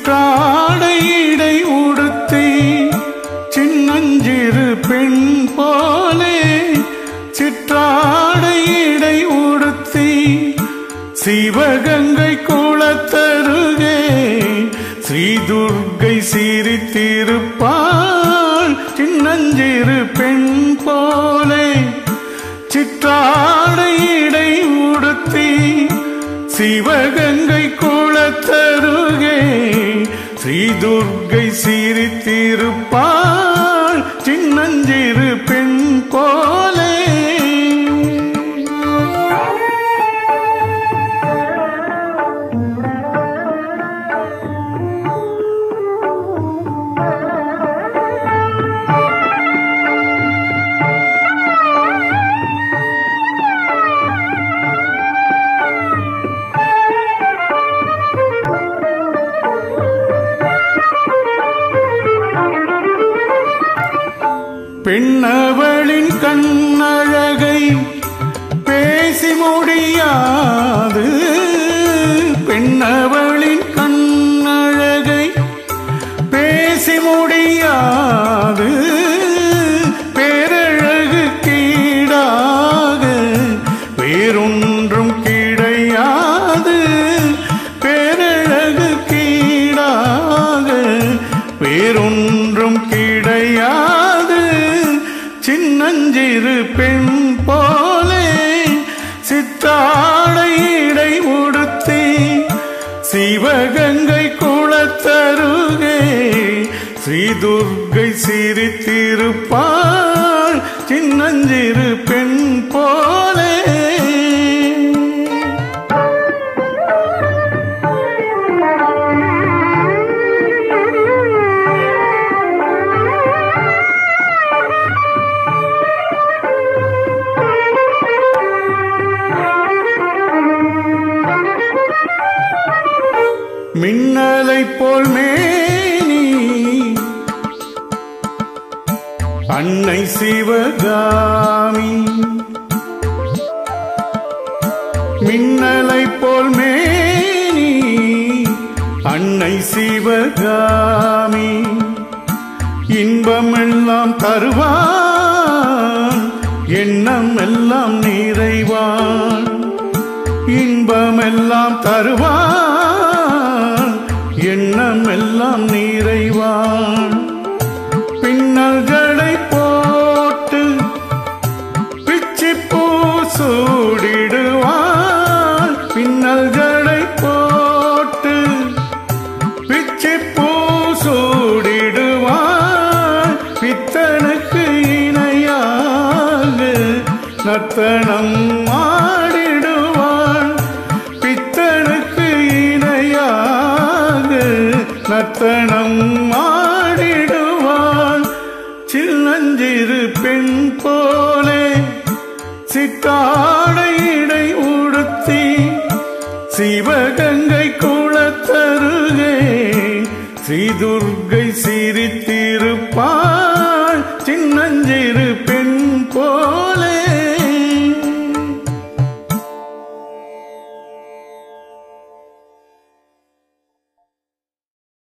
சிற்றாடை இடை உடுத்தி சின்னஞ்சிறு பெண் போலே சிற்றாடை இடை உடுத்தி சிவகங்கை குளத்தருகே ஸ்ரீதுர்கை சிரித்திருப்பாள் சின்னஞ்சிறு பெண் போலே சிற்றாடை இடை உடுத்தி சிவகங்கை குளத்தருகே ஸ்ரீதுர்கை சிரித்திருப்பாள் சின்னஞ்சிறு பெண் போலே பெண்ணவளின் கண்ணழகை பேசி முடியாது பெண்ணவளின் கண்ணழகை பேசி முடியாது பேரழகு கீடாக வேறொன்றும் கிடையாது பேரழகு கீடாக வேறொன்றும் கிடையாது சின்னஞ்சிறு பெண் போலே சித்தாடை இடை உடுத்தி சிவகங்கை குளத்தருகே ஸ்ரீதுர்கை சிரித்திருப்பாள் சின்னஞ்சிறு பெண் போலே மின்னலை போல் மேனி அன்னை சிவகாமி மின்னலை போல் மேனி அன்னை சிவகாமி இன்பமெல்லாம் தருவான் எண்ணம் எல்லாம் நிறைவான் இன்பமெல்லாம் தருவான் எண்ணம் எல்லாம் நிறைவான் பின்னல்களை போட்டு பிச்சி பூ சூடிடுவான் பின்னல்களை போட்டு பிச்சி பூ சூடிடுவான் பித்தனுக்கு இணையாக நர்த்தனம் ஆடிடுவான் பித்தனுக்கு இணையாக நர்த்தனம் ஆடிடுவான் சின்னஞ்சிறு பெண் போலே சித்தாடை இடை உடுத்தி சிவகங்கை குளத்தருகே ஸ்ரீதுர்கை சிரித்திருப்பான்